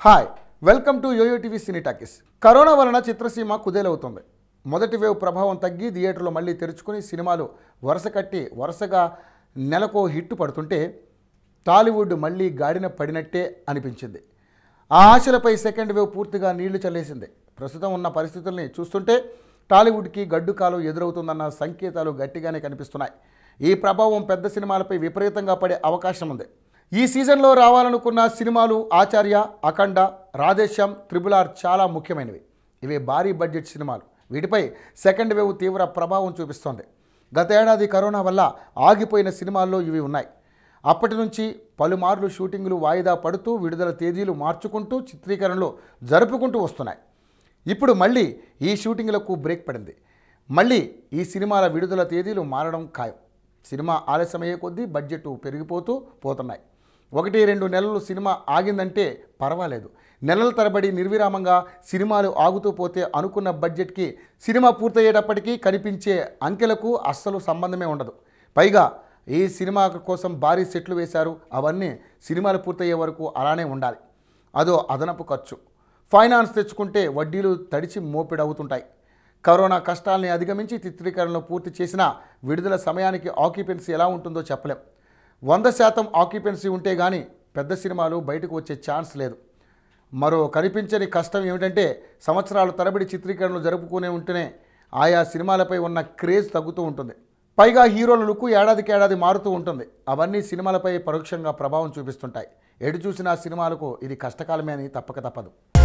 hi welcome to Yoyo TV cine talkies corona వలన చిత్రసీమ కుదేలవుతుంది మొదటి వేవ్ ప్రభావం తగ్గి థియేటర్లు మళ్ళీ తెరుచుకుని సినిమాలు వరుస కట్టి వరుసగా నెలకో హిట్ పడుతుంటే టాలీవుడ్ మళ్ళీ గాడిన పడినట్టే అనిపించింది ఆ ఆశలపై సెకండ్ వేవ్ పూర్తిగా నీళ్లు చల్లేసింది ప్రస్తుతం ఉన్న పరిస్థితుల్ని చూస్తుంటే టాలీవుడ్కి గడ్డు కాలం ఎదురవుతుందన్న సంకేతాలు గట్టిగానే కనిపిస్తున్నాయి ఈ ప్రభావం పెద్ద సినిమాలపై విపరీతంగా పడే అవకాశం ఉంది ఈ సీజన్లో రావాలనుకున్న సినిమాలు ఆచార్య అఖండ రాధేశ్యామ్ త్రిబుల్ ఆర్ చాలా ముఖ్యమైనవి ఇవి భారీ బడ్జెట్ సినిమాలు వీటిపై సెకండ్ వేవ్ తీవ్ర ప్రభావం చూపిస్తోంది గత ఏడాది కరోనా వల్ల ఆగిపోయిన సినిమాల్లో ఇవి ఉన్నాయి అప్పటి నుంచి పలుమార్లు షూటింగులు వాయిదా పడుతూ విడుదల తేదీలు మార్చుకుంటూ చిత్రీకరణలు జరుపుకుంటూ వస్తున్నాయి ఇప్పుడు మళ్ళీ ఈ షూటింగ్లకు బ్రేక్ పడింది మళ్ళీ ఈ సినిమాల విడుదల తేదీలు మారడం ఖాయం సినిమా ఆలస్యమయ్యే కొద్దీ బడ్జెట్ పెరిగిపోతూ పోతున్నాయి ఒకటి రెండు నెలలు సినిమా ఆగిందంటే పర్వాలేదు నెలల తరబడి నిర్విరామంగా సినిమాలు ఆగుతూ పోతే అనుకున్న బడ్జెట్కి సినిమా పూర్తయ్యేటప్పటికీ కనిపించే అంకెలకు అస్సలు సంబంధమే ఉండదు పైగా ఈ సినిమా కోసం భారీ సెట్లు వేశారు అవన్నీ సినిమాలు పూర్తయ్యే వరకు అలానే ఉండాలి అదో అదనపు ఖర్చు ఫైనాన్స్ తెచ్చుకుంటే వడ్డీలు తడిచి మోపిడవుతుంటాయి కరోనా కష్టాల్ని అధిగమించి చిత్రీకరణలు పూర్తి చేసిన విడుదల సమయానికి ఆక్యుపెన్సీ ఎలా ఉంటుందో చెప్పలేం వంద శాతం ఆక్యుపెన్సీ ఉంటే కానీ పెద్ద సినిమాలు బయటకు వచ్చే ఛాన్స్ లేదు మరో కనిపించని కష్టం ఏమిటంటే సంవత్సరాల తరబడి చిత్రీకరణలు జరుపుకునే ఉంటేనే ఆయా సినిమాలపై ఉన్న క్రేజ్ తగ్గుతూ ఉంటుంది పైగా హీరోల లుక్ ఏడాదికి ఏడాది మారుతూ ఉంటుంది అవన్నీ సినిమాలపై పరోక్షంగా ప్రభావం చూపిస్తుంటాయి ఎటు చూసినా సినిమాలకు ఇది కష్టకాలమే అని తప్పక తప్పదు